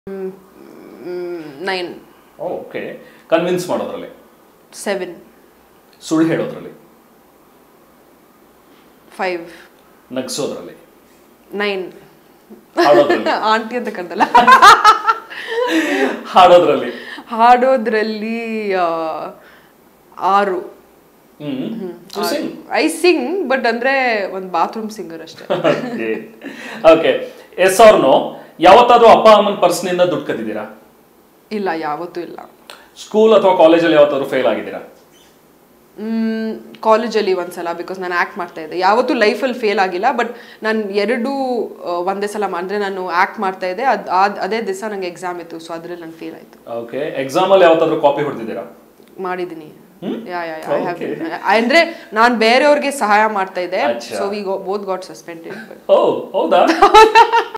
Nine okay convince ಮಾಡೋದ್ರಲ್ಲಿ seven ಸುಳ್ಳು ಹೇಳೋದ್ರಲ್ಲಿ ಫೈವ್ ನಗ್ಸೋದ್ರಲ್ಲಿ ನೈನ್ ಹಾಡೋದ್ರಲ್ಲಿ ಆಂಟಿ ಅಂತ ಕರೆದಲ್ಲ ಹಾಡೋದ್ರಲ್ಲಿ ಹಾಡೋದ್ರಲ್ಲಿ ಆ, ಆರು hmm sing I sing but ಅಂದ್ರೆ ಒಂದು ಬಾತ್ರೂಮ್ ಸಿಂಗರ್ ಅಷ್ಟೇ ಓಕೆ ಎಸ್ ಅವ್ರ ನೋ ಯಾವತ್ತಾದ್ರೂ ಅಪ್ಪ ಅಮ್ಮನ ಪರ್ಸ್ನಿಂದ ದುಡ್ಡು ಕದ್ದಿದ್ದೀರಾ ಇಲ್ಲ ಯಾವತ್ತೂ ಇಲ್ಲ ಸ್ಕೂಲ್ ಅಥವಾ ಕಾಲೇಜಲ್ಲಿ ಯಾವತ್ತಾದ್ರೂ ಫೇಲ್ ಆಗಿದ್ದೀರಾ ಕಾಲೇಜಲ್ಲಿ ಒಂದ್ಸಲ ಬಿಕಾಸ್ ನಾನು ಆ್ಯಕ್ಟ್ ಮಾಡ್ತಾ ಇದ್ದೆ ಯಾವತ್ತೂ ಲೈಫಲ್ಲಿ ಫೇಲ್ ಆಗಿಲ್ಲ ಬಟ್ ನಾನು ಎರಡೂ ಆ, ಒಂದೇ ಸಲ ಅಂದರೆ ನಾನು ಆ್ಯಕ್ಟ್ ಮಾಡ್ತಾ ಇದ್ದೆ ಅದು ಅದೇ ದಿವಸ ನಂಗೆ ಎಕ್ಸಾಮ್ ಇತ್ತು ಸೊ ಅದ್ರಲ್ಲಿ ನಾನು ಫೇಲ್ ಆಯಿತು ಓಕೆ ಎಕ್ಸಾಮಲ್ಲಿ ಯಾವತ್ತಾದ್ರೂ ಕಾಪಿ ಹೊಡೆದಿದ್ದೀರಾ ಮಾಡಿದ್ದೀನಿ ಯಾ ಯಾ ಐ ಹ್ಯಾವ್ ಅಂದ್ರೆ ನಾನು ಬೇರೆಯವ್ರಿಗೆ ಸಹಾಯ ಮಾಡ್ತಾ ಇದ್ದೆ ಅಚ್ಚಾ. So we both got suspended ಓ ಹೌದಾ